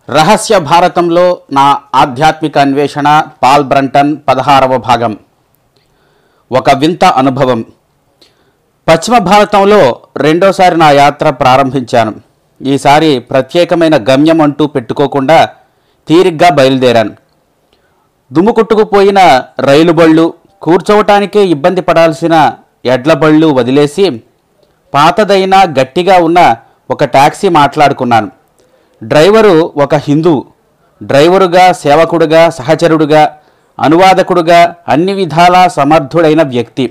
రహస్య భారతంలో నా ఆధ్యాత్మిక అన్వేషణ పాల్ బ్రంటన్ పదహారవ భాగం ఒక వింత అనుభవం పశ్చిమ భారతంలో రెండోసారి నా యాత్ర ప్రారంభించాను ఈసారి ప్రత్యేకమైన గమ్యం అంటూ పెట్టుకోకుండా తీరిగ్గా బయలుదేరాను దుమ్ము కొట్టుకుపోయిన రైలు బళ్ళు కూర్చోవటానికే ఇబ్బంది పడాల్సిన ఎడ్ల బళ్ళు వదిలేసి పాతదైన గట్టిగా ఉన్న ఒక టాక్సీ మాట్లాడుకున్నాను డ్రైవరు ఒక హిందువు డ్రైవరుగా సేవకుడుగా సహచరుడుగా అనువాదకుడుగా అన్ని విధాలా సమర్థుడైన వ్యక్తి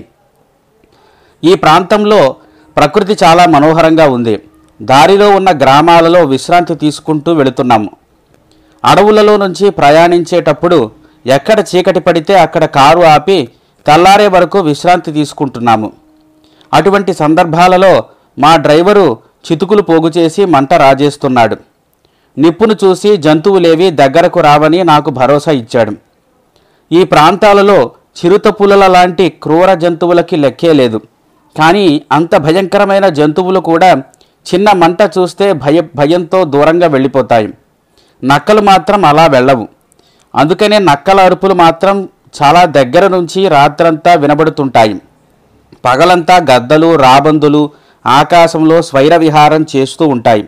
ఈ ప్రాంతంలో ప్రకృతి చాలా మనోహరంగా ఉంది దారిలో ఉన్న గ్రామాలలో విశ్రాంతి తీసుకుంటూ వెళుతున్నాము అడవులలో నుంచి ప్రయాణించేటప్పుడు ఎక్కడ చీకటి పడితే అక్కడ కారు ఆపి తెల్లారే వరకు విశ్రాంతి తీసుకుంటున్నాము అటువంటి సందర్భాలలో మా డ్రైవరు చితుకులు పోగు చేసి మంట రాజేస్తున్నాడు నిప్పును చూసి జంతువులేవి దగ్గరకు రావని నాకు భరోసా ఇచ్చాడు ఈ ప్రాంతాలలో చిరుత పులుల లాంటి క్రూర జంతువులకి లెక్కే లేదు కానీ అంత భయంకరమైన జంతువులు కూడా చిన్న మంట చూస్తే భయ భయంతో దూరంగా వెళ్ళిపోతాయి నక్కలు మాత్రం అలా వెళ్ళవు అందుకనే నక్కల అరుపులు మాత్రం చాలా దగ్గర నుంచి రాత్రంతా వినబడుతుంటాయి పగలంతా గద్దలు రాబందులు ఆకాశంలో స్వైర విహారం చేస్తూ ఉంటాయి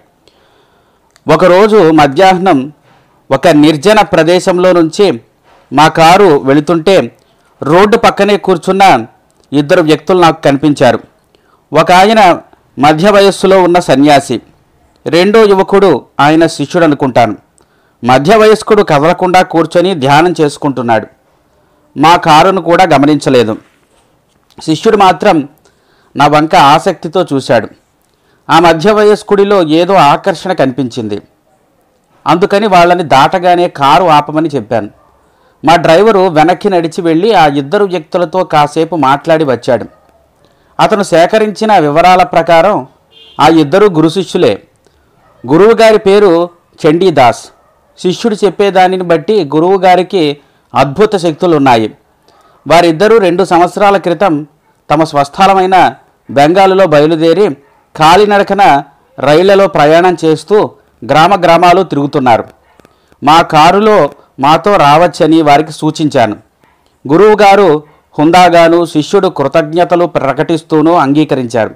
ఒకరోజు మధ్యాహ్నం ఒక నిర్జన ప్రదేశంలో నుంచి మా కారు వెళుతుంటే రోడ్డు పక్కనే కూర్చున్న ఇద్దరు వ్యక్తులు నాకు కనిపించారు ఒక ఆయన మధ్య వయస్సులో ఉన్న సన్యాసి రెండో యువకుడు ఆయన శిష్యుడు అనుకుంటాను మధ్య వయస్కుడు కదలకుండా కూర్చొని ధ్యానం చేసుకుంటున్నాడు మా కారును కూడా గమనించలేదు శిష్యుడు మాత్రం నా వంక ఆసక్తితో చూశాడు ఆ మధ్య వయస్కుడిలో ఏదో ఆకర్షణ కనిపించింది అందుకని వాళ్ళని దాటగానే కారు ఆపమని చెప్పాను మా డ్రైవరు వెనక్కి నడిచి వెళ్ళి ఆ ఇద్దరు వ్యక్తులతో కాసేపు మాట్లాడి వచ్చాడు అతను సేకరించిన వివరాల ప్రకారం ఆ ఇద్దరు గురు శిష్యులే గురువు గారి పేరు చండీదాస్ శిష్యుడు చెప్పేదానిని బట్టి గురువు గారికి అద్భుత శక్తులు ఉన్నాయి వారిద్దరూ రెండు సంవత్సరాల క్రితం తమ స్వస్థలమైన బెంగాలులో బయలుదేరి కాలినడకన రైళ్లలో ప్రయాణం చేస్తూ గ్రామ గ్రామాలు తిరుగుతున్నారు మా కారులో మాతో రావచ్చని వారికి సూచించాను గురువుగారు హుందాగాను శిష్యుడు కృతజ్ఞతలు ప్రకటిస్తూనూ అంగీకరించారు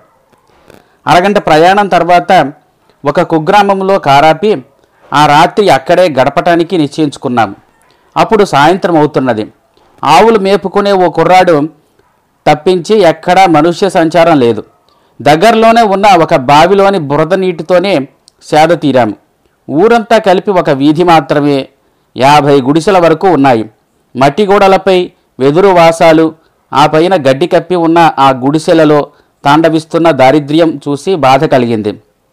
అరగంట ప్రయాణం తర్వాత ఒక కుగ్రామంలో కారాపి ఆ రాత్రి అక్కడే గడపటానికి నిశ్చయించుకున్నాం అప్పుడు సాయంత్రం అవుతున్నది ఆవులు మేపుకునే ఓ కుర్రాడు తప్పించి ఎక్కడా మనుష్య సంచారం లేదు దగ్గరలోనే ఉన్న ఒక బావిలోని బురద నీటితోనే సేద తీరాము ఊరంతా కలిపి ఒక వీధి మాత్రమే యాభై గుడిసెల వరకు ఉన్నాయి మట్టి గోడలపై వెదురు వాసాలు ఆ పైన గడ్డి కప్పి ఉన్న ఆ గుడిసెలలో తాండవిస్తున్న దారిద్ర్యం చూసి బాధ కలిగింది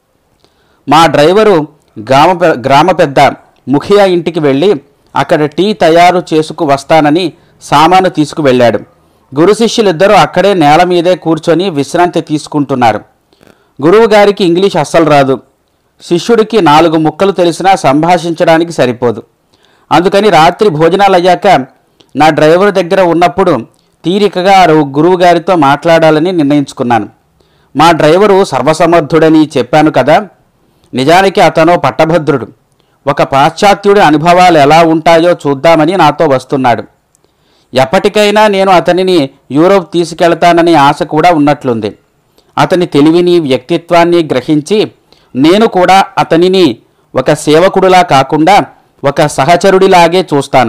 మా డ్రైవరు గ్రామ పె- గ్రామ పెద్ద ముఖియా ఇంటికి వెళ్ళి అక్కడ టీ తయారు చేసుకు వస్తానని సామాను తీసుకువెళ్ళాడు గురు శిష్యులిద్దరూ అక్కడే నేల మీదే కూర్చొని విశ్రాంతి తీసుకుంటున్నారు గురువు గారికి ఇంగ్లీష్ అస్సలు రాదు శిష్యుడికి నాలుగు ముక్కలు తెలిసినా సంభాషించడానికి సరిపోదు అందుకని రాత్రి భోజనాలు అయ్యాక నా డ్రైవర్ దగ్గర ఉన్నప్పుడు తీరికగా ఆ గురువు గారితో మాట్లాడాలని నిర్ణయించుకున్నాను మా డ్రైవరు సర్వసమర్థుడని చెప్పాను కదా నిజానికి అతను పట్టభద్రుడు ఒక పాశ్చాత్యుడి అనుభవాలు ఎలా ఉంటాయో చూద్దామని నాతో వస్తున్నాడు ఎప్పటికైనా నేను అతనిని యూరోప్ తీసుకెళ్తాననే ఆశ కూడా ఉన్నట్లుంది అతని తెలివిని వ్యక్తిత్వాన్ని గ్రహించి నేను కూడా అతనిని ఒక సేవకుడిలా కాకుండా ఒక సహచరుడిలాగే చూస్తాను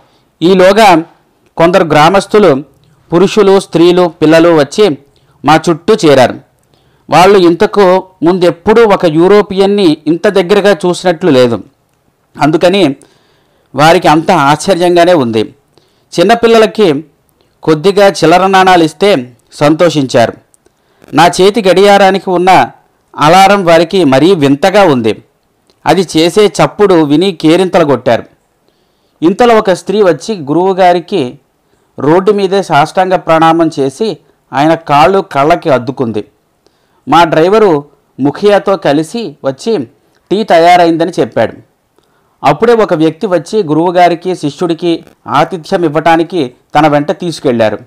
ఈలోగా కొందరు గ్రామస్తులు పురుషులు స్త్రీలు పిల్లలు వచ్చి మా చుట్టూ చేరారు వాళ్ళు ఇంతకు ముందెప్పుడూ ఒక యూరోపియన్ని ఇంత దగ్గరగా చూసినట్లు లేదు అందుకని వారికి అంత ఆశ్చర్యంగానే ఉంది చిన్నపిల్లలకి కొద్దిగా చిల్లర నాణాలు ఇస్తే సంతోషించారు నా చేతి గడియారానికి ఉన్న అలారం వారికి మరీ వింతగా ఉంది అది చేసే చప్పుడు విని కేరింతలు కొట్టారు ఇంతలో ఒక స్త్రీ వచ్చి గురువుగారికి రోడ్డు మీదే సాష్టాంగ ప్రణామం చేసి ఆయన కాళ్ళు కళ్ళకి అద్దుకుంది మా డ్రైవరు ముఖియాతో కలిసి వచ్చి టీ తయారైందని చెప్పాడు అప్పుడే ఒక వ్యక్తి వచ్చి గురువుగారికి శిష్యుడికి ఆతిథ్యం ఇవ్వటానికి తన వెంట తీసుకెళ్లారు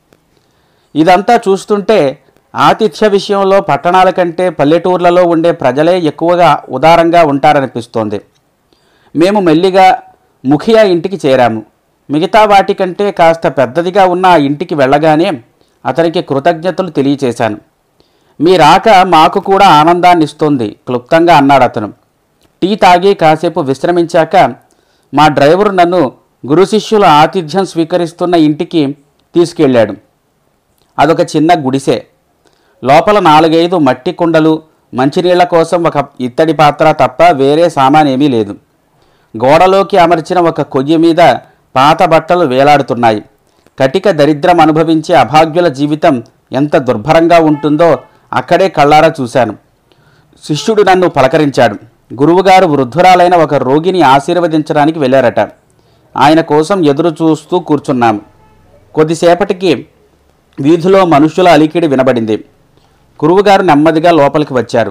ఇదంతా చూస్తుంటే ఆతిథ్య విషయంలో పట్టణాల కంటే పల్లెటూర్లలో ఉండే ప్రజలే ఎక్కువగా ఉదారంగా ఉంటారనిపిస్తోంది మేము మెల్లిగా ముఖియా ఇంటికి చేరాము మిగతా వాటికంటే కాస్త పెద్దదిగా ఉన్న ఆ ఇంటికి వెళ్ళగానే అతనికి కృతజ్ఞతలు తెలియచేశాను మీ రాక మాకు కూడా ఆనందాన్ని ఇస్తుంది క్లుప్తంగా అన్నాడు అతను టీ తాగి కాసేపు విశ్రమించాక మా డ్రైవరు నన్ను గురు శిష్యుల ఆతిథ్యం స్వీకరిస్తున్న ఇంటికి తీసుకెళ్ళాడు అదొక చిన్న గుడిసె లోపల నాలుగైదు మట్టి కుండలు మంచినీళ్ల కోసం ఒక ఇత్తడి పాత్ర తప్ప వేరే సామాన్ ఏమీ లేదు గోడలోకి అమర్చిన ఒక కొయ్య మీద పాత బట్టలు వేలాడుతున్నాయి కటిక దరిద్రం అనుభవించే అభాగ్యుల జీవితం ఎంత దుర్భరంగా ఉంటుందో అక్కడే కళ్ళారా చూశాను శిష్యుడు నన్ను పలకరించాడు గురువుగారు వృద్ధురాలైన ఒక రోగిని ఆశీర్వదించడానికి వెళ్ళారట ఆయన కోసం ఎదురు చూస్తూ కూర్చున్నాం కొద్దిసేపటికి వీధిలో మనుషుల అలికిడి వినబడింది గురువుగారు నెమ్మదిగా లోపలికి వచ్చారు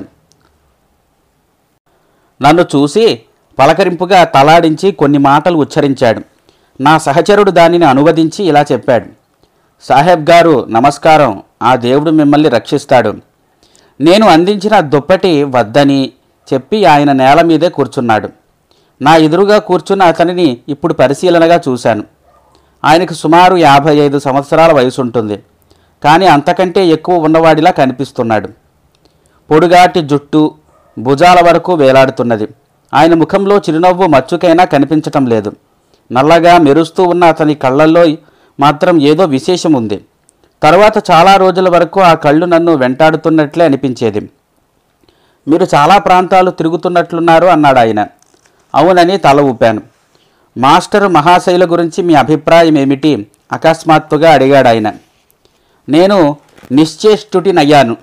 నన్ను చూసి పలకరింపుగా తలాడించి కొన్ని మాటలు ఉచ్చరించాడు నా సహచరుడు దానిని అనువదించి ఇలా చెప్పాడు సాహెబ్ గారు నమస్కారం ఆ దేవుడు మిమ్మల్ని రక్షిస్తాడు నేను అందించిన దుప్పటి వద్దని చెప్పి ఆయన నేల మీదే కూర్చున్నాడు నా ఎదురుగా కూర్చున్న అతనిని ఇప్పుడు పరిశీలనగా చూశాను ఆయనకు సుమారు యాభై ఐదు సంవత్సరాల వయసు ఉంటుంది కానీ అంతకంటే ఎక్కువ ఉన్నవాడిలా కనిపిస్తున్నాడు పొడుగాటి జుట్టు భుజాల వరకు వేలాడుతున్నది ఆయన ముఖంలో చిరునవ్వు మచ్చుకైనా కనిపించటం లేదు నల్లగా మెరుస్తూ ఉన్న అతని కళ్ళల్లో మాత్రం ఏదో విశేషం ఉంది తరువాత చాలా రోజుల వరకు ఆ కళ్ళు నన్ను వెంటాడుతున్నట్లే అనిపించేది మీరు చాలా ప్రాంతాలు తిరుగుతున్నట్లున్నారు అన్నాడు ఆయన అవునని తల ఊపాను మాస్టర్ మహాశైల గురించి మీ అభిప్రాయం ఏమిటి అకస్మాత్తుగా అడిగాడు ఆయన నేను నిశ్చేష్టుటినయ్యాను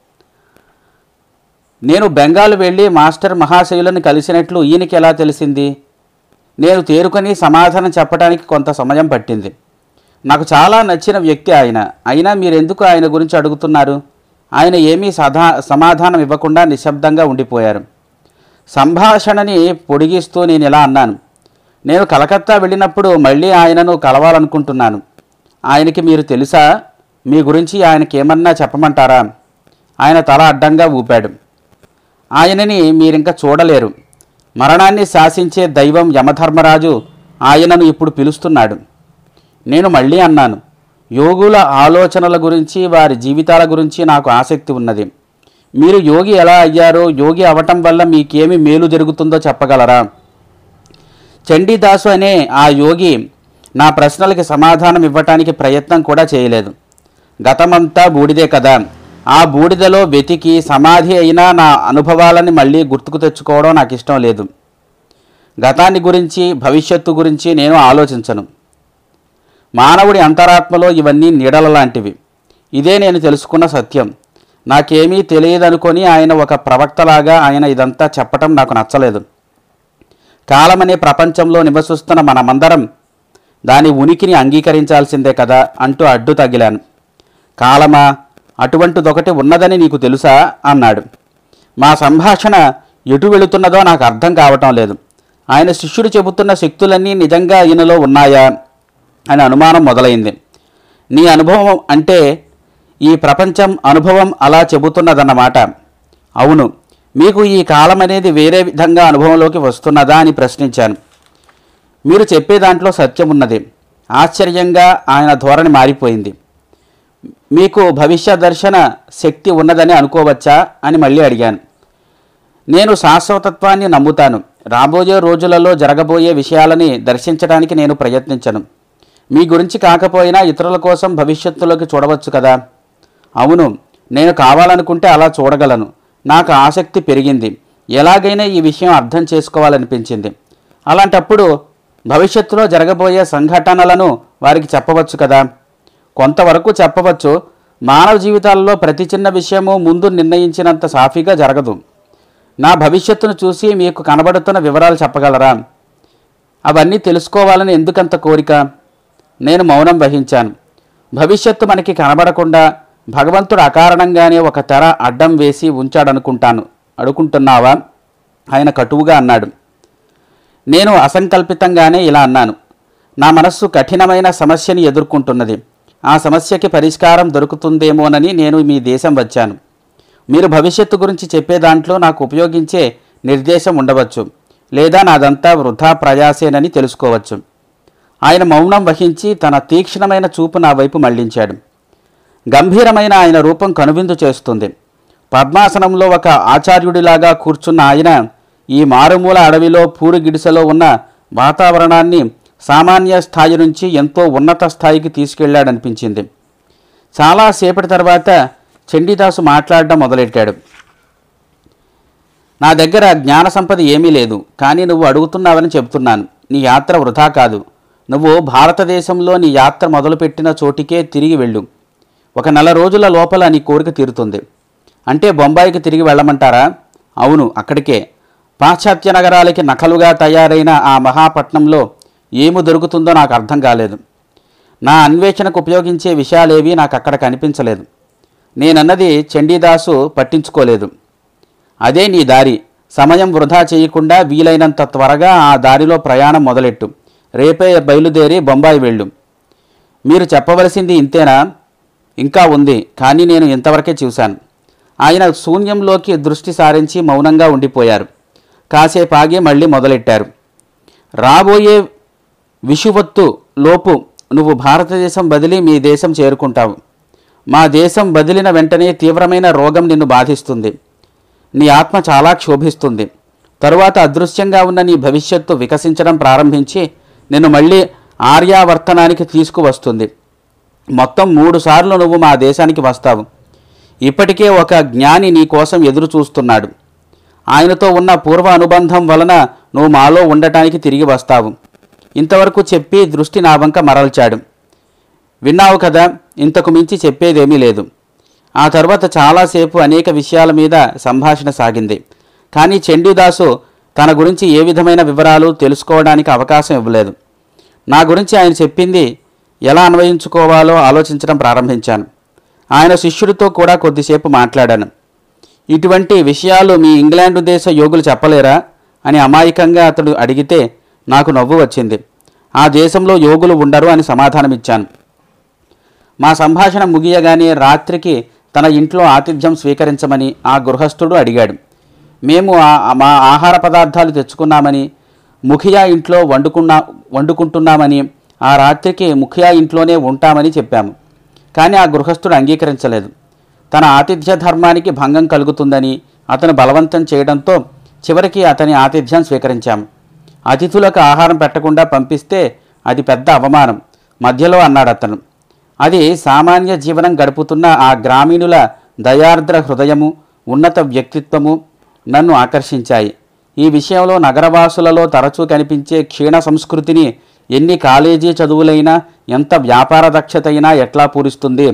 నేను బెంగాల్ వెళ్ళి మాస్టర్ మహాశైలను కలిసినట్లు ఈయనకి ఎలా తెలిసింది నేను తేరుకొని సమాధానం చెప్పడానికి కొంత సమయం పట్టింది నాకు చాలా నచ్చిన వ్యక్తి ఆయన అయినా మీరెందుకు ఆయన గురించి అడుగుతున్నారు ఆయన ఏమీ సదా సమాధానం ఇవ్వకుండా నిశ్శబ్దంగా ఉండిపోయారు సంభాషణని పొడిగిస్తూ నేను ఇలా అన్నాను నేను కలకత్తా వెళ్ళినప్పుడు మళ్ళీ ఆయనను కలవాలనుకుంటున్నాను ఆయనకి మీరు తెలుసా మీ గురించి ఆయనకేమన్నా చెప్పమంటారా ఆయన తల అడ్డంగా ఊపాడు ఆయనని మీరింక చూడలేరు మరణాన్ని శాసించే దైవం యమధర్మరాజు ఆయనను ఇప్పుడు పిలుస్తున్నాడు నేను మళ్ళీ అన్నాను యోగుల ఆలోచనల గురించి వారి జీవితాల గురించి నాకు ఆసక్తి ఉన్నది మీరు యోగి ఎలా అయ్యారో యోగి అవటం వల్ల మీకేమి మేలు జరుగుతుందో చెప్పగలరా చండీదాసు అనే ఆ యోగి నా ప్రశ్నలకి సమాధానం ఇవ్వటానికి ప్రయత్నం కూడా చేయలేదు గతమంతా బూడిదే కదా ఆ బూడిదలో వెతికి సమాధి అయినా నా అనుభవాలని మళ్ళీ గుర్తుకు తెచ్చుకోవడం నాకు ఇష్టం లేదు గతాన్ని గురించి భవిష్యత్తు గురించి నేను ఆలోచించను మానవుడి అంతరాత్మలో ఇవన్నీ నీడల లాంటివి ఇదే నేను తెలుసుకున్న సత్యం నాకేమీ తెలియదనుకొని ఆయన ఒక ప్రవక్తలాగా ఆయన ఇదంతా చెప్పటం నాకు నచ్చలేదు కాలమనే ప్రపంచంలో నివసిస్తున్న మనమందరం దాని ఉనికిని అంగీకరించాల్సిందే కదా అంటూ అడ్డు తగిలాను కాలమా అటువంటిదొకటి ఉన్నదని నీకు తెలుసా అన్నాడు మా సంభాషణ ఎటు వెళుతున్నదో నాకు అర్థం కావటం లేదు ఆయన శిష్యుడు చెబుతున్న శక్తులన్నీ నిజంగా ఈయనలో ఉన్నాయా అని అనుమానం మొదలైంది నీ అనుభవం అంటే ఈ ప్రపంచం అనుభవం అలా చెబుతున్నదన్నమాట అవును మీకు ఈ కాలం అనేది వేరే విధంగా అనుభవంలోకి వస్తున్నదా అని ప్రశ్నించాను మీరు చెప్పే దాంట్లో సత్యం ఉన్నది ఆశ్చర్యంగా ఆయన ధోరణి మారిపోయింది మీకు భవిష్య దర్శన శక్తి ఉన్నదని అనుకోవచ్చా అని మళ్ళీ అడిగాను నేను శాశ్వతత్వాన్ని నమ్ముతాను రాబోయే రోజులలో జరగబోయే విషయాలని దర్శించడానికి నేను ప్రయత్నించను మీ గురించి కాకపోయినా ఇతరుల కోసం భవిష్యత్తులోకి చూడవచ్చు కదా అవును నేను కావాలనుకుంటే అలా చూడగలను నాకు ఆసక్తి పెరిగింది ఎలాగైనా ఈ విషయం అర్థం చేసుకోవాలనిపించింది అలాంటప్పుడు భవిష్యత్తులో జరగబోయే సంఘటనలను వారికి చెప్పవచ్చు కదా కొంతవరకు చెప్పవచ్చు మానవ జీవితాల్లో ప్రతి చిన్న విషయము ముందు నిర్ణయించినంత సాఫీగా జరగదు నా భవిష్యత్తును చూసి మీకు కనబడుతున్న వివరాలు చెప్పగలరా అవన్నీ తెలుసుకోవాలని ఎందుకంత కోరిక నేను మౌనం వహించాను భవిష్యత్తు మనకి కనబడకుండా భగవంతుడు అకారణంగానే ఒక తెర అడ్డం వేసి ఉంచాడనుకుంటాను అడుకుంటున్నావా ఆయన కటువుగా అన్నాడు నేను అసంకల్పితంగానే ఇలా అన్నాను నా మనస్సు కఠినమైన సమస్యని ఎదుర్కొంటున్నది ఆ సమస్యకి పరిష్కారం దొరుకుతుందేమోనని నేను మీ దేశం వచ్చాను మీరు భవిష్యత్తు గురించి చెప్పే దాంట్లో నాకు ఉపయోగించే నిర్దేశం ఉండవచ్చు లేదా నాదంతా వృధా ప్రయాసేనని తెలుసుకోవచ్చు ఆయన మౌనం వహించి తన తీక్షణమైన చూపు నా వైపు మళ్లించాడు గంభీరమైన ఆయన రూపం కనువిందు చేస్తుంది పద్మాసనంలో ఒక ఆచార్యుడిలాగా కూర్చున్న ఆయన ఈ మారుమూల అడవిలో పూరు గిడిసెలో ఉన్న వాతావరణాన్ని సామాన్య స్థాయి నుంచి ఎంతో ఉన్నత స్థాయికి తీసుకెళ్లాడనిపించింది చాలాసేపటి తర్వాత చండీదాసు మాట్లాడడం మొదలెట్టాడు నా దగ్గర జ్ఞాన సంపద ఏమీ లేదు కానీ నువ్వు అడుగుతున్నావని చెబుతున్నాను నీ యాత్ర వృధా కాదు నువ్వు భారతదేశంలో నీ యాత్ర మొదలుపెట్టిన చోటికే తిరిగి వెళ్ళు ఒక నెల రోజుల లోపల నీ కోరిక తీరుతుంది అంటే బొంబాయికి తిరిగి వెళ్ళమంటారా అవును అక్కడికే పాశ్చాత్య నగరాలకి నకలుగా తయారైన ఆ మహాపట్నంలో ఏమి దొరుకుతుందో నాకు అర్థం కాలేదు నా అన్వేషణకు ఉపయోగించే విషయాలేవి నాకు అక్కడ కనిపించలేదు నేనన్నది చండీదాసు పట్టించుకోలేదు అదే నీ దారి సమయం వృధా చేయకుండా వీలైనంత త్వరగా ఆ దారిలో ప్రయాణం మొదలెట్టు రేపే బయలుదేరి బొంబాయి వెళ్ళు మీరు చెప్పవలసింది ఇంతేనా ఇంకా ఉంది కానీ నేను ఇంతవరకే చూశాను ఆయన శూన్యంలోకి దృష్టి సారించి మౌనంగా ఉండిపోయారు కాసేపు ఆగి మళ్ళీ మొదలెట్టారు రాబోయే విషువత్తు లోపు నువ్వు భారతదేశం బదిలి మీ దేశం చేరుకుంటావు మా దేశం బదిలిన వెంటనే తీవ్రమైన రోగం నిన్ను బాధిస్తుంది నీ ఆత్మ చాలా క్షోభిస్తుంది తరువాత అదృశ్యంగా ఉన్న నీ భవిష్యత్తు వికసించడం ప్రారంభించి నిన్ను మళ్ళీ ఆర్యావర్తనానికి తీసుకువస్తుంది మొత్తం మూడు సార్లు నువ్వు మా దేశానికి వస్తావు ఇప్పటికే ఒక జ్ఞాని నీ కోసం ఎదురు చూస్తున్నాడు ఆయనతో ఉన్న పూర్వ అనుబంధం వలన నువ్వు మాలో ఉండటానికి తిరిగి వస్తావు ఇంతవరకు చెప్పి దృష్టి నా వంక మరల్చాడు విన్నావు కదా ఇంతకు మించి చెప్పేదేమీ లేదు ఆ తర్వాత చాలాసేపు అనేక విషయాల మీద సంభాషణ సాగింది కానీ చండీదాసు తన గురించి ఏ విధమైన వివరాలు తెలుసుకోవడానికి అవకాశం ఇవ్వలేదు నా గురించి ఆయన చెప్పింది ఎలా అన్వయించుకోవాలో ఆలోచించడం ప్రారంభించాను ఆయన శిష్యుడితో కూడా కొద్దిసేపు మాట్లాడాను ఇటువంటి విషయాలు మీ ఇంగ్లాండు దేశ యోగులు చెప్పలేరా అని అమాయకంగా అతడు అడిగితే నాకు నవ్వు వచ్చింది ఆ దేశంలో యోగులు ఉండరు అని సమాధానమిచ్చాను మా సంభాషణ ముగియగానే రాత్రికి తన ఇంట్లో ఆతిథ్యం స్వీకరించమని ఆ గృహస్థుడు అడిగాడు మేము ఆ- మా ఆహార పదార్థాలు తెచ్చుకున్నామని ముఖియా ఇంట్లో వండుకున్నా వండుకుంటున్నామని ఆ రాత్రికి ముఖియా ఇంట్లోనే ఉంటామని చెప్పాము కానీ ఆ గృహస్థుడు అంగీకరించలేదు తన ఆతిథ్య ధర్మానికి భంగం కలుగుతుందని అతను బలవంతం చేయడంతో చివరికి అతని ఆతిథ్యం స్వీకరించాము అతిథులకు ఆహారం పెట్టకుండా పంపిస్తే అది పెద్ద అవమానం మధ్యలో అన్నాడు అతను అది సామాన్య జీవనం గడుపుతున్న ఆ గ్రామీణుల దయార్ద్ర హృదయము ఉన్నత వ్యక్తిత్వము నన్ను ఆకర్షించాయి ఈ విషయంలో నగరవాసులలో తరచూ కనిపించే క్షీణ సంస్కృతిని ఎన్ని కాలేజీ చదువులైనా ఎంత వ్యాపార దక్షత అయినా ఎట్లా పూరిస్తుంది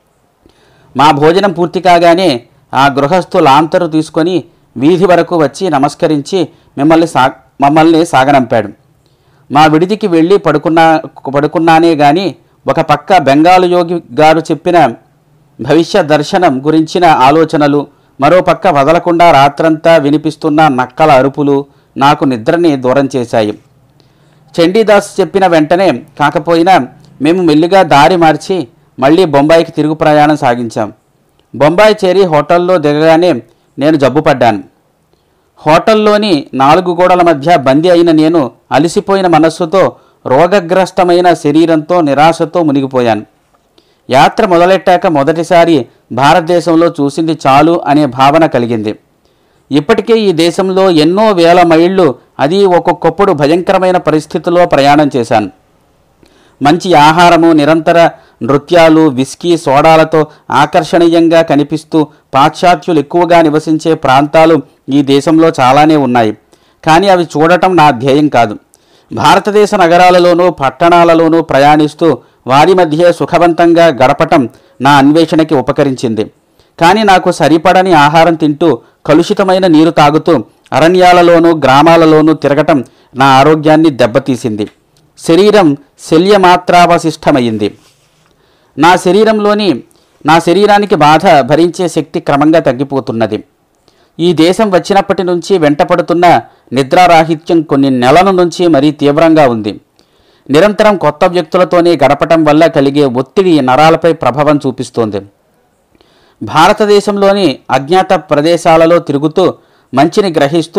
మా భోజనం పూర్తి కాగానే ఆ గృహస్థు లాంతరు తీసుకొని వీధి వరకు వచ్చి నమస్కరించి మిమ్మల్ని సా మమ్మల్ని సాగనంపాడు మా విడిదికి వెళ్ళి పడుకున్నా పడుకున్నానే గాని ఒక పక్క బెంగాలు యోగి గారు చెప్పిన భవిష్య దర్శనం గురించిన ఆలోచనలు మరో పక్క వదలకుండా రాత్రంతా వినిపిస్తున్న నక్కల అరుపులు నాకు నిద్రని దూరం చేశాయి చండీదాస్ చెప్పిన వెంటనే కాకపోయినా మేము మెల్లిగా దారి మార్చి మళ్ళీ బొంబాయికి తిరుగు ప్రయాణం సాగించాం బొంబాయి చేరి హోటల్లో దిగగానే నేను జబ్బుపడ్డాను హోటల్లోని నాలుగు గోడల మధ్య బందీ అయిన నేను అలసిపోయిన మనస్సుతో రోగగ్రస్తమైన శరీరంతో నిరాశతో మునిగిపోయాను యాత్ర మొదలెట్టాక మొదటిసారి భారతదేశంలో చూసింది చాలు అనే భావన కలిగింది ఇప్పటికే ఈ దేశంలో ఎన్నో వేల మైళ్ళు అది ఒక్కొక్కప్పుడు భయంకరమైన పరిస్థితుల్లో ప్రయాణం చేశాను మంచి ఆహారము నిరంతర నృత్యాలు విస్కీ సోడాలతో ఆకర్షణీయంగా కనిపిస్తూ పాశ్చాత్యులు ఎక్కువగా నివసించే ప్రాంతాలు ఈ దేశంలో చాలానే ఉన్నాయి కానీ అవి చూడటం నా ధ్యేయం కాదు భారతదేశ నగరాలలోనూ పట్టణాలలోనూ ప్రయాణిస్తూ వారి మధ్య సుఖవంతంగా గడపటం నా అన్వేషణకి ఉపకరించింది కానీ నాకు సరిపడని ఆహారం తింటూ కలుషితమైన నీరు తాగుతూ అరణ్యాలలోనూ గ్రామాలలోనూ తిరగటం నా ఆరోగ్యాన్ని దెబ్బతీసింది శరీరం శల్యమాత్రావశిష్టమైంది నా శరీరంలోని నా శరీరానికి బాధ భరించే శక్తి క్రమంగా తగ్గిపోతున్నది ఈ దేశం వచ్చినప్పటి నుంచి వెంటపడుతున్న నిద్రారాహిత్యం కొన్ని నెలల నుంచి మరీ తీవ్రంగా ఉంది నిరంతరం కొత్త వ్యక్తులతోనే గడపటం వల్ల కలిగే ఒత్తిడి నరాలపై ప్రభావం చూపిస్తోంది భారతదేశంలోని అజ్ఞాత ప్రదేశాలలో తిరుగుతూ మంచిని గ్రహిస్తూ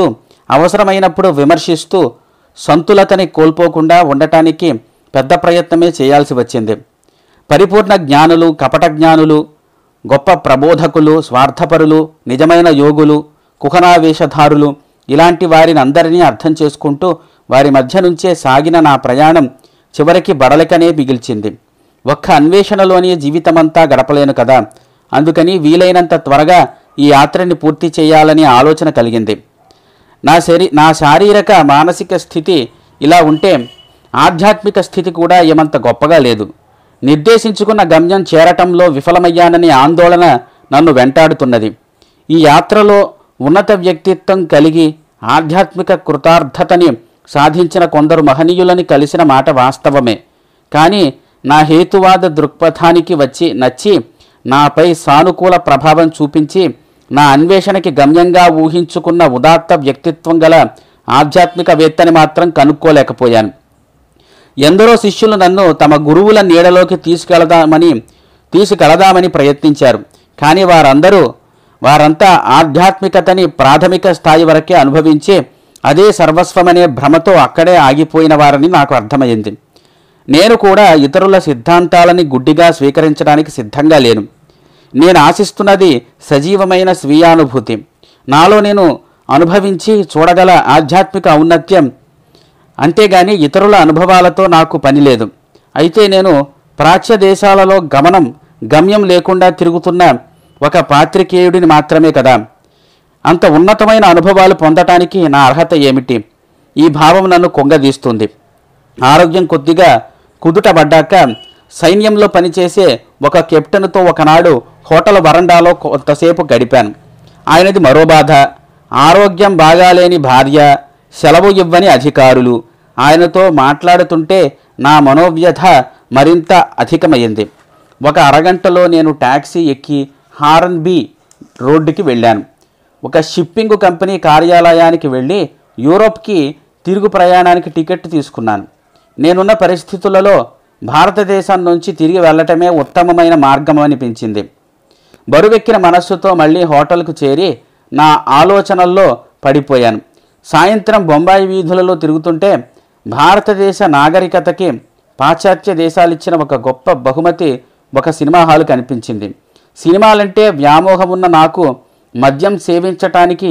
అవసరమైనప్పుడు విమర్శిస్తూ సంతులతని కోల్పోకుండా ఉండటానికి పెద్ద ప్రయత్నమే చేయాల్సి వచ్చింది పరిపూర్ణ జ్ఞానులు కపట జ్ఞానులు గొప్ప ప్రబోధకులు స్వార్థపరులు నిజమైన యోగులు కుహనావేషధారులు ఇలాంటి వారిని అందరినీ అర్థం చేసుకుంటూ వారి మధ్య నుంచే సాగిన నా ప్రయాణం చివరికి బడలికనే మిగిల్చింది ఒక్క అన్వేషణలోనే జీవితమంతా గడపలేను కదా అందుకని వీలైనంత త్వరగా ఈ యాత్రని పూర్తి చేయాలని ఆలోచన కలిగింది నా శరీ నా శారీరక మానసిక స్థితి ఇలా ఉంటే ఆధ్యాత్మిక స్థితి కూడా ఏమంత గొప్పగా లేదు నిర్దేశించుకున్న గమ్యం చేరటంలో విఫలమయ్యానని ఆందోళన నన్ను వెంటాడుతున్నది ఈ యాత్రలో ఉన్నత వ్యక్తిత్వం కలిగి ఆధ్యాత్మిక కృతార్థతని సాధించిన కొందరు మహనీయులని కలిసిన మాట వాస్తవమే కానీ నా హేతువాద దృక్పథానికి వచ్చి నచ్చి నాపై సానుకూల ప్రభావం చూపించి నా అన్వేషణకి గమ్యంగా ఊహించుకున్న ఉదాత్త వ్యక్తిత్వం గల ఆధ్యాత్మికవేత్తని మాత్రం కనుక్కోలేకపోయాను ఎందరో శిష్యులు నన్ను తమ గురువుల నీడలోకి తీసుకెళదామని తీసుకెళదామని ప్రయత్నించారు కానీ వారందరూ వారంతా ఆధ్యాత్మికతని ప్రాథమిక స్థాయి వరకే అనుభవించి అదే సర్వస్వమనే భ్రమతో అక్కడే ఆగిపోయిన వారని నాకు అర్థమైంది నేను కూడా ఇతరుల సిద్ధాంతాలని గుడ్డిగా స్వీకరించడానికి సిద్ధంగా లేను నేను ఆశిస్తున్నది సజీవమైన స్వీయానుభూతి నాలో నేను అనుభవించి చూడగల ఆధ్యాత్మిక ఔన్నత్యం అంతేగాని ఇతరుల అనుభవాలతో నాకు పని లేదు అయితే నేను ప్రాచ్య దేశాలలో గమనం గమ్యం లేకుండా తిరుగుతున్న ఒక పాత్రికేయుడిని మాత్రమే కదా అంత ఉన్నతమైన అనుభవాలు పొందటానికి నా అర్హత ఏమిటి ఈ భావం నన్ను కొంగదీస్తుంది ఆరోగ్యం కొద్దిగా కుదుటపడ్డాక సైన్యంలో పనిచేసే ఒక కెప్టెన్తో ఒకనాడు హోటల్ వరండాలో కొంతసేపు గడిపాను ఆయనది మరో బాధ ఆరోగ్యం బాగాలేని భార్య సెలవు ఇవ్వని అధికారులు ఆయనతో మాట్లాడుతుంటే నా మనోవ్యధ మరింత అధికమైంది ఒక అరగంటలో నేను టాక్సీ ఎక్కి హారన్ బి రోడ్డుకి వెళ్ళాను ఒక షిప్పింగ్ కంపెనీ కార్యాలయానికి వెళ్ళి యూరోప్కి తిరుగు ప్రయాణానికి టికెట్ తీసుకున్నాను నేనున్న పరిస్థితులలో భారతదేశం నుంచి తిరిగి వెళ్ళటమే ఉత్తమమైన మార్గం అనిపించింది బరువెక్కిన మనస్సుతో మళ్ళీ హోటల్కు చేరి నా ఆలోచనల్లో పడిపోయాను సాయంత్రం బొంబాయి వీధులలో తిరుగుతుంటే భారతదేశ నాగరికతకి పాశ్చాత్య దేశాలిచ్చిన ఒక గొప్ప బహుమతి ఒక సినిమా హాలు కనిపించింది సినిమాలంటే వ్యామోహం ఉన్న నాకు మద్యం సేవించటానికి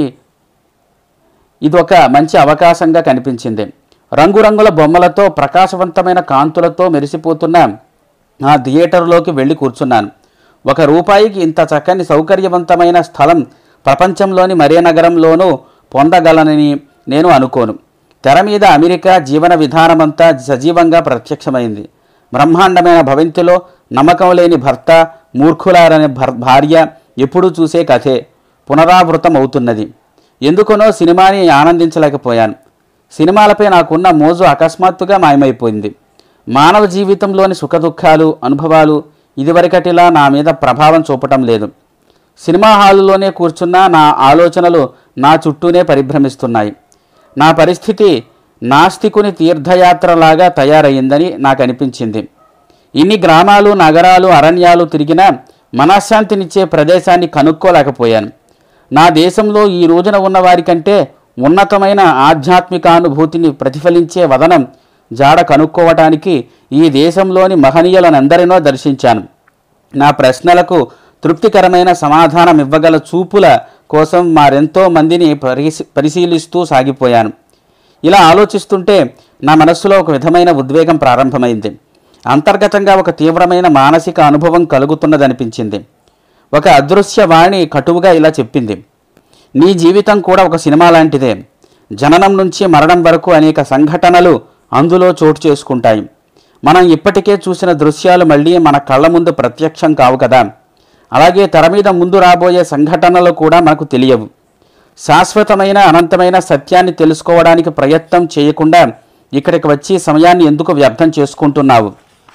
ఇది ఒక మంచి అవకాశంగా కనిపించింది రంగురంగుల బొమ్మలతో ప్రకాశవంతమైన కాంతులతో మెరిసిపోతున్న ఆ థియేటర్లోకి వెళ్ళి కూర్చున్నాను ఒక రూపాయికి ఇంత చక్కని సౌకర్యవంతమైన స్థలం ప్రపంచంలోని మరే నగరంలోనూ పొందగలనని నేను అనుకోను తెర మీద అమెరికా జీవన విధానమంతా సజీవంగా ప్రత్యక్షమైంది బ్రహ్మాండమైన భవంతిలో నమ్మకం లేని భర్త మూర్ఖులారనే భర్ భార్య ఎప్పుడూ చూసే కథే పునరావృతం అవుతున్నది ఎందుకనో సినిమాని ఆనందించలేకపోయాను సినిమాలపై నాకున్న మోజు అకస్మాత్తుగా మాయమైపోయింది మానవ జీవితంలోని సుఖదుఖాలు అనుభవాలు ఇదివరకటిలా నా మీద ప్రభావం చూపటం లేదు సినిమా హాలులోనే కూర్చున్న నా ఆలోచనలు నా చుట్టూనే పరిభ్రమిస్తున్నాయి నా పరిస్థితి నాస్తికుని తీర్థయాత్రలాగా తయారయ్యిందని నాకు అనిపించింది ఇన్ని గ్రామాలు నగరాలు అరణ్యాలు తిరిగినా మనశ్శాంతినిచ్చే ప్రదేశాన్ని కనుక్కోలేకపోయాను నా దేశంలో ఈ రోజున ఉన్న వారికంటే ఉన్నతమైన ఆధ్యాత్మికానుభూతిని ప్రతిఫలించే వదనం జాడ కనుక్కోవటానికి ఈ దేశంలోని మహనీయులనందరినో దర్శించాను నా ప్రశ్నలకు తృప్తికరమైన సమాధానం ఇవ్వగల చూపుల కోసం మరెంతో మందిని పరిశీ పరిశీలిస్తూ సాగిపోయాను ఇలా ఆలోచిస్తుంటే నా మనస్సులో ఒక విధమైన ఉద్వేగం ప్రారంభమైంది అంతర్గతంగా ఒక తీవ్రమైన మానసిక అనుభవం కలుగుతున్నదనిపించింది ఒక అదృశ్య వాణి కటువుగా ఇలా చెప్పింది నీ జీవితం కూడా ఒక సినిమా లాంటిదే జననం నుంచి మరణం వరకు అనేక సంఘటనలు అందులో చోటు చేసుకుంటాయి మనం ఇప్పటికే చూసిన దృశ్యాలు మళ్ళీ మన కళ్ళ ముందు ప్రత్యక్షం కావు కదా అలాగే తెర మీద ముందు రాబోయే సంఘటనలు కూడా మనకు తెలియవు శాశ్వతమైన అనంతమైన సత్యాన్ని తెలుసుకోవడానికి ప్రయత్నం చేయకుండా ఇక్కడికి వచ్చి సమయాన్ని ఎందుకు వ్యర్థం చేసుకుంటున్నావు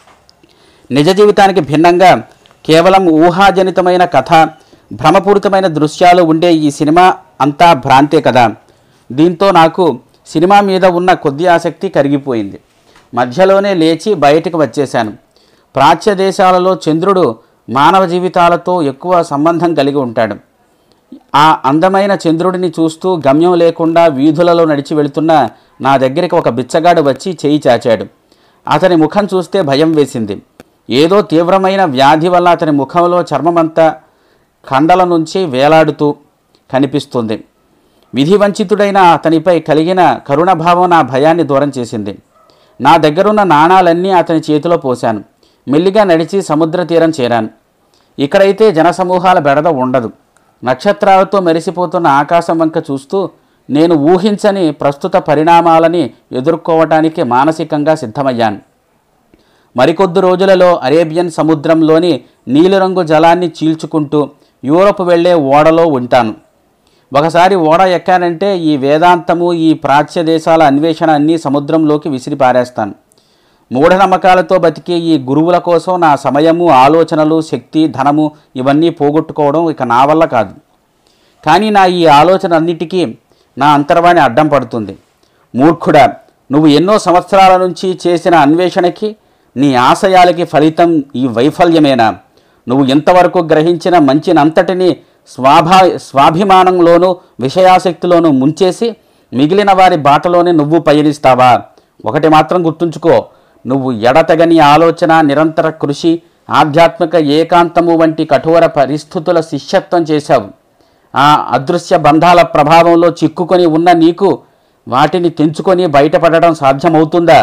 నిజ జీవితానికి భిన్నంగా కేవలం ఊహాజనితమైన కథ భ్రమపూరితమైన దృశ్యాలు ఉండే ఈ సినిమా అంతా భ్రాంతే కదా దీంతో నాకు సినిమా మీద ఉన్న కొద్ది ఆసక్తి కరిగిపోయింది మధ్యలోనే లేచి బయటికి వచ్చేశాను ప్రాచ్య దేశాలలో చంద్రుడు మానవ జీవితాలతో ఎక్కువ సంబంధం కలిగి ఉంటాడు ఆ అందమైన చంద్రుడిని చూస్తూ గమ్యం లేకుండా వీధులలో నడిచి వెళుతున్న నా దగ్గరికి ఒక బిచ్చగాడు వచ్చి చేయి చాచాడు అతని ముఖం చూస్తే భయం వేసింది ఏదో తీవ్రమైన వ్యాధి వల్ల అతని ముఖంలో చర్మమంతా కండల నుంచి వేలాడుతూ కనిపిస్తుంది విధివంచితుడైన అతనిపై కలిగిన కరుణభావం నా భయాన్ని దూరం చేసింది నా దగ్గరున్న నాణాలన్నీ అతని చేతిలో పోశాను మెల్లిగా నడిచి సముద్ర తీరం చేరాను ఇక్కడైతే జనసమూహాల బెడద ఉండదు నక్షత్రాలతో మెరిసిపోతున్న ఆకాశం వంక చూస్తూ నేను ఊహించని ప్రస్తుత పరిణామాలని ఎదుర్కోవటానికి మానసికంగా సిద్ధమయ్యాను మరికొద్ది రోజులలో అరేబియన్ సముద్రంలోని నీలిరంగు జలాన్ని చీల్చుకుంటూ యూరప్ వెళ్ళే ఓడలో ఉంటాను ఒకసారి ఓడ ఎక్కానంటే ఈ వేదాంతము ఈ ప్రాచ్య దేశాల అన్వేషణ అన్నీ సముద్రంలోకి విసిరి పారేస్తాను మూఢనమ్మకాలతో బతికే ఈ గురువుల కోసం నా సమయము ఆలోచనలు శక్తి ధనము ఇవన్నీ పోగొట్టుకోవడం ఇక నా వల్ల కాదు కానీ నా ఈ ఆలోచన అన్నిటికీ నా అంతర్వాణి అడ్డం పడుతుంది మూర్ఖుడా నువ్వు ఎన్నో సంవత్సరాల నుంచి చేసిన అన్వేషణకి నీ ఆశయాలకి ఫలితం ఈ వైఫల్యమేనా నువ్వు ఇంతవరకు గ్రహించిన మంచినంతటిని స్వాభా స్వాభిమానంలోనూ విషయాసక్తిలోనూ ముంచేసి మిగిలిన వారి బాటలోనే నువ్వు పయనిస్తావా ఒకటి మాత్రం గుర్తుంచుకో నువ్వు ఎడతెగని ఆలోచన నిరంతర కృషి ఆధ్యాత్మిక ఏకాంతము వంటి కఠోర పరిస్థితుల శిష్యత్వం చేశావు ఆ అదృశ్య బంధాల ప్రభావంలో చిక్కుకొని ఉన్న నీకు వాటిని తెంచుకొని బయటపడడం సాధ్యమవుతుందా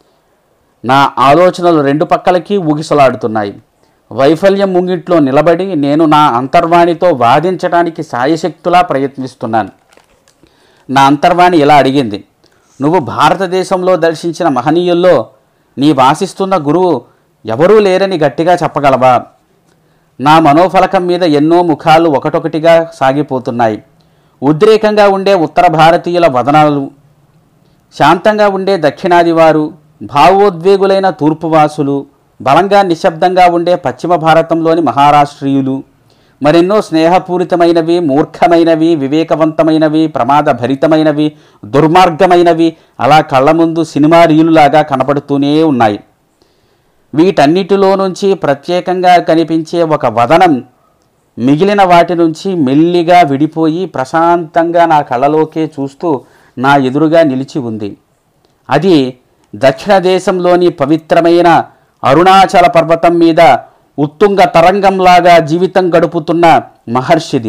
నా ఆలోచనలు రెండు పక్కలకి ఊగిసలాడుతున్నాయి వైఫల్యం ముంగిట్లో నిలబడి నేను నా అంతర్వాణితో వాదించడానికి సాయశక్తులా ప్రయత్నిస్తున్నాను నా అంతర్వాణి ఇలా అడిగింది నువ్వు భారతదేశంలో దర్శించిన మహనీయుల్లో నీ వాసిస్తున్న గురువు ఎవరూ లేరని గట్టిగా చెప్పగలవా నా మనోఫలకం మీద ఎన్నో ముఖాలు ఒకటొకటిగా సాగిపోతున్నాయి ఉద్రేకంగా ఉండే ఉత్తర భారతీయుల వదనాలు శాంతంగా ఉండే దక్షిణాది వారు భావోద్వేగులైన తూర్పువాసులు బలంగా నిశ్శబ్దంగా ఉండే పశ్చిమ భారతంలోని మహారాష్ట్రీయులు మరెన్నో స్నేహపూరితమైనవి మూర్ఖమైనవి వివేకవంతమైనవి ప్రమాదభరితమైనవి దుర్మార్గమైనవి అలా కళ్ళ ముందు సినిమా రీలులాగా కనపడుతూనే ఉన్నాయి వీటన్నిటిలో నుంచి ప్రత్యేకంగా కనిపించే ఒక వదనం మిగిలిన వాటి నుంచి మెల్లిగా విడిపోయి ప్రశాంతంగా నా కళ్ళలోకే చూస్తూ నా ఎదురుగా నిలిచి ఉంది అది దక్షిణ దేశంలోని పవిత్రమైన అరుణాచల పర్వతం మీద ఉత్తుంగ తరంగంలాగా జీవితం గడుపుతున్న మహర్షిది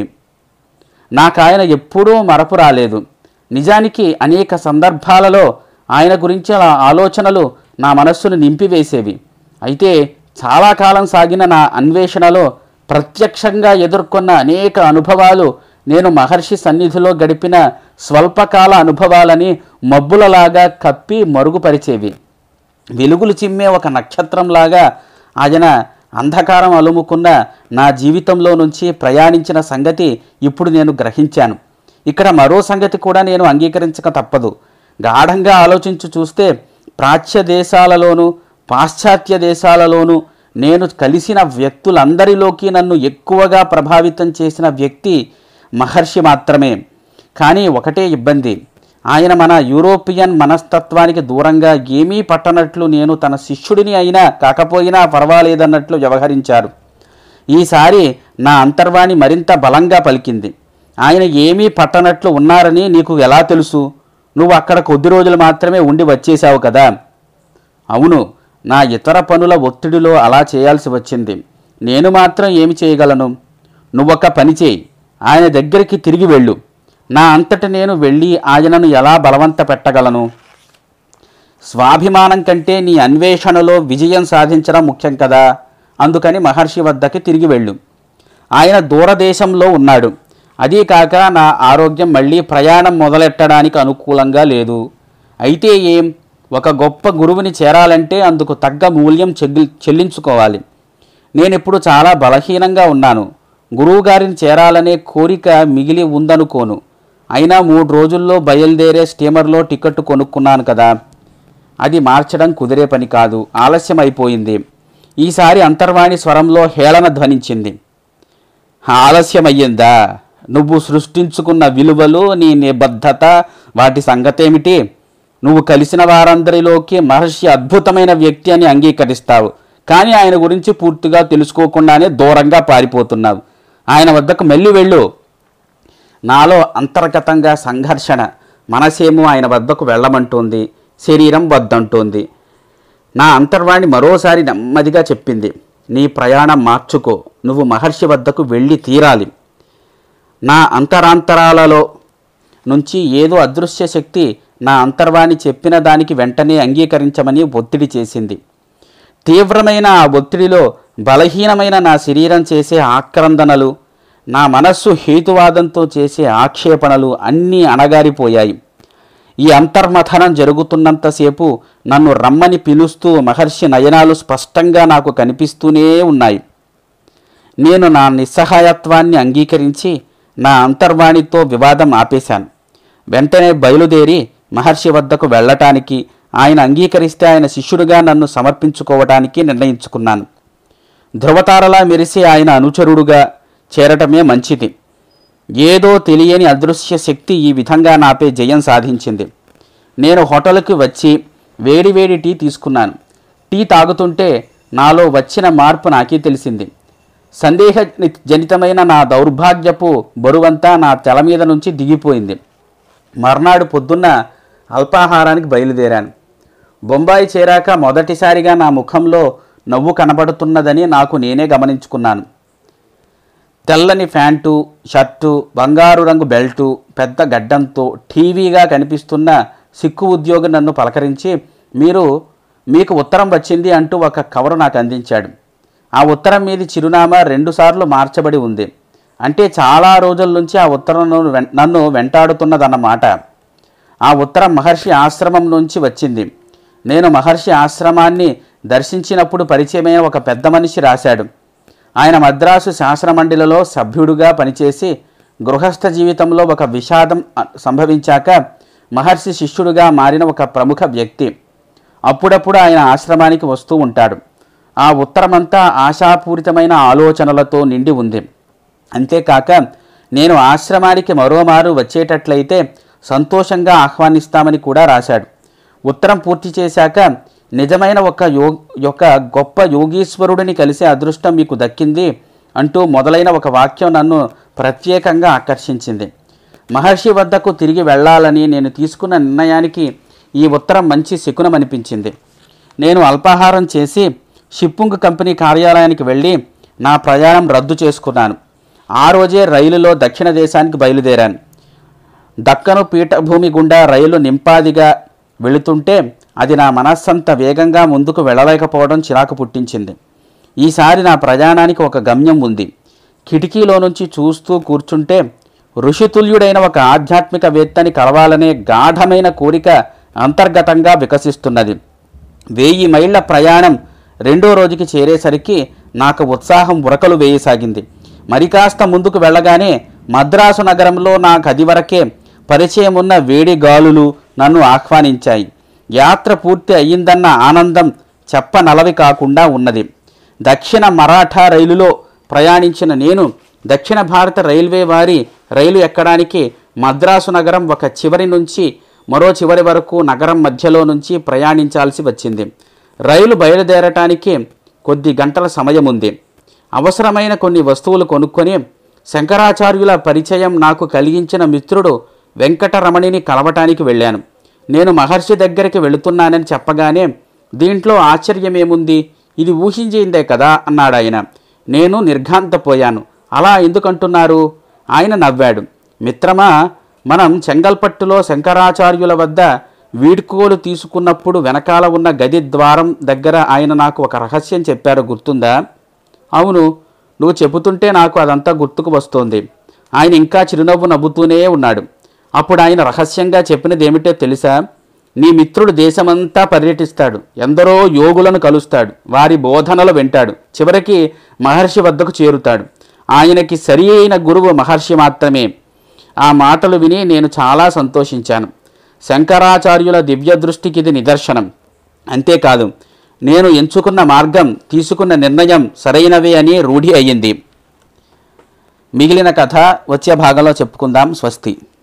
నాకు ఆయన ఎప్పుడూ మరపు రాలేదు నిజానికి అనేక సందర్భాలలో ఆయన గురించి అలా ఆలోచనలు నా మనస్సును నింపివేసేవి అయితే చాలా కాలం సాగిన నా అన్వేషణలో ప్రత్యక్షంగా ఎదుర్కొన్న అనేక అనుభవాలు నేను మహర్షి సన్నిధిలో గడిపిన స్వల్పకాల అనుభవాలని మబ్బులలాగా కప్పి మరుగుపరిచేవి వెలుగులు చిమ్మే ఒక నక్షత్రంలాగా ఆయన అంధకారం అలుముకున్న నా జీవితంలో నుంచి ప్రయాణించిన సంగతి ఇప్పుడు నేను గ్రహించాను ఇక్కడ మరో సంగతి కూడా నేను అంగీకరించక తప్పదు గాఢంగా ఆలోచించి చూస్తే ప్రాచ్య దేశాలలోనూ పాశ్చాత్య దేశాలలోనూ నేను కలిసిన వ్యక్తులందరిలోకి నన్ను ఎక్కువగా ప్రభావితం చేసిన వ్యక్తి మహర్షి మాత్రమే కానీ ఒకటే ఇబ్బంది ఆయన మన యూరోపియన్ మనస్తత్వానికి దూరంగా ఏమీ పట్టనట్లు నేను తన శిష్యుడిని అయినా కాకపోయినా పర్వాలేదన్నట్లు వ్యవహరించారు ఈసారి నా అంతర్వాణి మరింత బలంగా పలికింది ఆయన ఏమీ పట్టనట్లు ఉన్నారని నీకు ఎలా తెలుసు నువ్వు అక్కడ కొద్ది రోజులు మాత్రమే ఉండి వచ్చేశావు కదా అవును నా ఇతర పనుల ఒత్తిడిలో అలా చేయాల్సి వచ్చింది నేను మాత్రం ఏమి చేయగలను నువ్వొక్క పని చేయి ఆయన దగ్గరికి తిరిగి వెళ్ళు నా అంతట నేను వెళ్ళి ఆయనను ఎలా బలవంత పెట్టగలను స్వాభిమానం కంటే నీ అన్వేషణలో విజయం సాధించడం ముఖ్యం కదా అందుకని మహర్షి వద్దకి తిరిగి వెళ్ళు ఆయన దూరదేశంలో ఉన్నాడు అదీ కాక నా ఆరోగ్యం మళ్ళీ ప్రయాణం మొదలెట్టడానికి అనుకూలంగా లేదు అయితే ఏం ఒక గొప్ప గురువుని చేరాలంటే అందుకు తగ్గ మూల్యం చెల్లి చెల్లించుకోవాలి నేనిప్పుడు చాలా బలహీనంగా ఉన్నాను గురువుగారిని చేరాలనే కోరిక మిగిలి ఉందనుకోను అయినా మూడు రోజుల్లో బయలుదేరే స్టీమర్లో టికెట్ కొనుక్కున్నాను కదా అది మార్చడం కుదిరే పని కాదు ఆలస్యం అయిపోయింది ఈసారి అంతర్వాణి స్వరంలో హేళన ధ్వనించింది ఆలస్యమయ్యిందా నువ్వు సృష్టించుకున్న విలువలు నీ నిబద్ధత వాటి సంగతేమిటి నువ్వు కలిసిన వారందరిలోకి మహర్షి అద్భుతమైన వ్యక్తి అని అంగీకరిస్తావు కానీ ఆయన గురించి పూర్తిగా తెలుసుకోకుండానే దూరంగా పారిపోతున్నావు ఆయన వద్దకు మెల్లి వెళ్ళు నాలో అంతర్గతంగా సంఘర్షణ మనసేమో ఆయన వద్దకు వెళ్ళమంటోంది శరీరం వద్దంటోంది నా అంతర్వాణి మరోసారి నెమ్మదిగా చెప్పింది నీ ప్రయాణం మార్చుకో నువ్వు మహర్షి వద్దకు వెళ్ళి తీరాలి నా అంతరాంతరాలలో నుంచి ఏదో అదృశ్య శక్తి నా అంతర్వాణి చెప్పిన దానికి వెంటనే అంగీకరించమని ఒత్తిడి చేసింది తీవ్రమైన ఆ ఒత్తిడిలో బలహీనమైన నా శరీరం చేసే ఆక్రందనలు నా మనస్సు హేతువాదంతో చేసే ఆక్షేపణలు అన్నీ అణగారిపోయాయి ఈ అంతర్మథనం జరుగుతున్నంతసేపు నన్ను రమ్మని పిలుస్తూ మహర్షి నయనాలు స్పష్టంగా నాకు కనిపిస్తూనే ఉన్నాయి నేను నా నిస్సహాయత్వాన్ని అంగీకరించి నా అంతర్వాణితో వివాదం ఆపేశాను వెంటనే బయలుదేరి మహర్షి వద్దకు వెళ్ళటానికి ఆయన అంగీకరిస్తే ఆయన శిష్యుడిగా నన్ను సమర్పించుకోవటానికి నిర్ణయించుకున్నాను ధృవతారలా మెరిసే ఆయన అనుచరుడుగా చేరటమే మంచిది ఏదో తెలియని అదృశ్య శక్తి ఈ విధంగా నాపై జయం సాధించింది నేను హోటల్కి వచ్చి వేడివేడి టీ తీసుకున్నాను టీ తాగుతుంటే నాలో వచ్చిన మార్పు నాకే తెలిసింది సందేహ జనితమైన నా దౌర్భాగ్యపు బరువంతా నా తల మీద నుంచి దిగిపోయింది మర్నాడు పొద్దున్న అల్పాహారానికి బయలుదేరాను బొంబాయి చేరాక మొదటిసారిగా నా ముఖంలో నవ్వు కనబడుతున్నదని నాకు నేనే గమనించుకున్నాను తెల్లని ప్యాంటు షర్టు బంగారు రంగు బెల్టు పెద్ద గడ్డంతో టీవీగా కనిపిస్తున్న సిక్కు ఉద్యోగి నన్ను పలకరించి మీరు మీకు ఉత్తరం వచ్చింది అంటూ ఒక కవరు నాకు అందించాడు ఆ ఉత్తరం మీద చిరునామా రెండుసార్లు మార్చబడి ఉంది అంటే చాలా రోజుల నుంచి ఆ ఉత్తరం నన్ను వెం- నన్ను వెంటాడుతున్నదన్నమాట ఆ ఉత్తరం మహర్షి ఆశ్రమం నుంచి వచ్చింది నేను మహర్షి ఆశ్రమాన్ని దర్శించినప్పుడు పరిచయమైన ఒక పెద్ద మనిషి రాశాడు ఆయన మద్రాసు శాసనమండలిలో సభ్యుడుగా పనిచేసి గృహస్థ జీవితంలో ఒక విషాదం అ- సంభవించాక మహర్షి శిష్యుడుగా మారిన ఒక ప్రముఖ వ్యక్తి అప్పుడప్పుడు ఆయన ఆశ్రమానికి వస్తూ ఉంటాడు ఆ ఉత్తరమంతా ఆశాపూరితమైన ఆలోచనలతో నిండి ఉంది అంతేకాక నేను ఆశ్రమానికి మరోమారు వచ్చేటట్లయితే సంతోషంగా ఆహ్వానిస్తామని కూడా రాశాడు ఉత్తరం పూర్తి చేశాక నిజమైన ఒక యో యొక్క గొప్ప యోగీశ్వరుడిని కలిసే అదృష్టం మీకు దక్కింది అంటూ మొదలైన ఒక వాక్యం నన్ను ప్రత్యేకంగా ఆకర్షించింది మహర్షి వద్దకు తిరిగి వెళ్ళాలని నేను తీసుకున్న నిర్ణయానికి ఈ ఉత్తరం మంచి శకునం అనిపించింది నేను అల్పాహారం చేసి షిప్పింగ్ కంపెనీ కార్యాలయానికి వెళ్ళి నా ప్రయాణం రద్దు చేసుకున్నాను ఆ రోజే రైలులో దక్షిణ దేశానికి బయలుదేరాను దక్కను పీఠభూమి గుండా రైలు నింపాదిగా వెళుతుంటే అది నా మనస్సంత వేగంగా ముందుకు వెళ్ళలేకపోవడం చిరాకు పుట్టించింది ఈసారి నా ప్రయాణానికి ఒక గమ్యం ఉంది కిటికీలో నుంచి చూస్తూ కూర్చుంటే ఋషితుల్యుడైన ఒక ఆధ్యాత్మికవేత్తని కలవాలనే గాఢమైన కోరిక అంతర్గతంగా వికసిస్తున్నది వెయ్యి మైళ్ళ ప్రయాణం రెండో రోజుకి చేరేసరికి నాకు ఉత్సాహం ఉరకలు వేయసాగింది మరి కాస్త ముందుకు వెళ్ళగానే మద్రాసు నగరంలో నాకు అది వరకే పరిచయం ఉన్న వేడి గాలులు నన్ను ఆహ్వానించాయి యాత్ర పూర్తి అయ్యిందన్న ఆనందం చెప్పనలవి కాకుండా ఉన్నది దక్షిణ మరాఠా రైలులో ప్రయాణించిన నేను దక్షిణ భారత రైల్వే వారి రైలు ఎక్కడానికి మద్రాసు నగరం ఒక చివరి నుంచి మరో చివరి వరకు నగరం మధ్యలో నుంచి ప్రయాణించాల్సి వచ్చింది రైలు బయలుదేరటానికి కొద్ది గంటల సమయం ఉంది అవసరమైన కొన్ని వస్తువులు కొనుక్కొని శంకరాచార్యుల పరిచయం నాకు కలిగించిన మిత్రుడు వెంకటరమణిని కలవటానికి వెళ్ళాను నేను మహర్షి దగ్గరికి వెళుతున్నానని చెప్పగానే దీంట్లో ఆశ్చర్యమేముంది ఇది ఊహించిందే కదా అన్నాడు ఆయన నేను నిర్ఘాంతపోయాను అలా ఎందుకంటున్నారు ఆయన నవ్వాడు మిత్రమా మనం చెంగల్పట్టులో శంకరాచార్యుల వద్ద వీడ్కోలు తీసుకున్నప్పుడు వెనకాల ఉన్న గది ద్వారం దగ్గర ఆయన నాకు ఒక రహస్యం చెప్పారు గుర్తుందా అవును నువ్వు చెబుతుంటే నాకు అదంతా గుర్తుకు వస్తోంది ఆయన ఇంకా చిరునవ్వు నవ్వుతూనే ఉన్నాడు అప్పుడు ఆయన రహస్యంగా చెప్పినది ఏమిటో తెలుసా నీ మిత్రుడు దేశమంతా పర్యటిస్తాడు ఎందరో యోగులను కలుస్తాడు వారి బోధనలు వింటాడు చివరికి మహర్షి వద్దకు చేరుతాడు ఆయనకి సరి అయిన గురువు మహర్షి మాత్రమే ఆ మాటలు విని నేను చాలా సంతోషించాను శంకరాచార్యుల దివ్య దృష్టికి ఇది నిదర్శనం అంతేకాదు నేను ఎంచుకున్న మార్గం తీసుకున్న నిర్ణయం సరైనవే అని రూఢి అయ్యింది మిగిలిన కథ వచ్చే భాగంలో చెప్పుకుందాం స్వస్తి